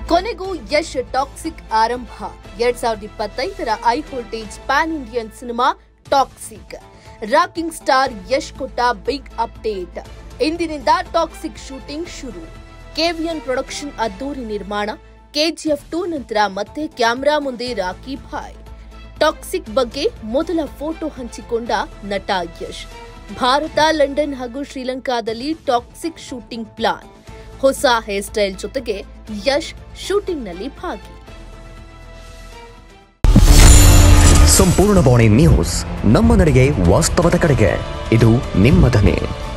ಕೊನೆಗೂ ಯಶ್ ಟಾಕ್ಸಿಕ್ ಆರಂಭ ಎರಡ್ ಸಾವಿರದ ಇಪ್ಪತ್ತೈದರ high voltage pan Indian cinema Toxic rocking star Yash ಕೊಟ್ಟ ಬಿಗ್ ಅಪ್ಡೇಟ್ ಇಂದಿನಿಂದ ಟಾಕ್ಸಿಕ್ ಶೂಟಿಂಗ್ ಶುರು ಕೆವಿಎನ್ ಪ್ರೊಡಕ್ಷನ್ ಅದ್ದೂರಿ ನಿರ್ಮಾಣ ಕೆಜಿಎಫ್ ಟೂ ನಂತರ ಮತ್ತೆ ಕ್ಯಾಮೆರಾ ಮುಂದೆ ರಾಕಿ ಭಾಯ್ ಟಾಕ್ಸಿಕ್ ಬಗ್ಗೆ ಮೊದಲ ಫೋಟೋ ಹಂಚಿಕೊಂಡ ನಟ ಯಶ್ ಭಾರತ ಲಂಡನ್ ಹಾಗೂ ಶ್ರೀಲಂಕಾದಲ್ಲಿ ಟಾಕ್ಸಿಕ್ ಶೂಟಿಂಗ್ ಪ್ಲಾನ್ ಹೊಸ ಹೇರ್ ಸ್ಟೈಲ್ ಜೊತೆಗೆ ಯಶ್ ಶೂಟಿಂಗ್ನಲ್ಲಿ ಭಾಗಿ ಸಂಪೂರ್ಣ ಬಾಣಿ ನ್ಯೂಸ್ ನಮ್ಮ ನಡೆಗೆ ವಾಸ್ತವದ ಕಡೆಗೆ ಇದು ನಿಮ್ಮ ಧ್ವನಿ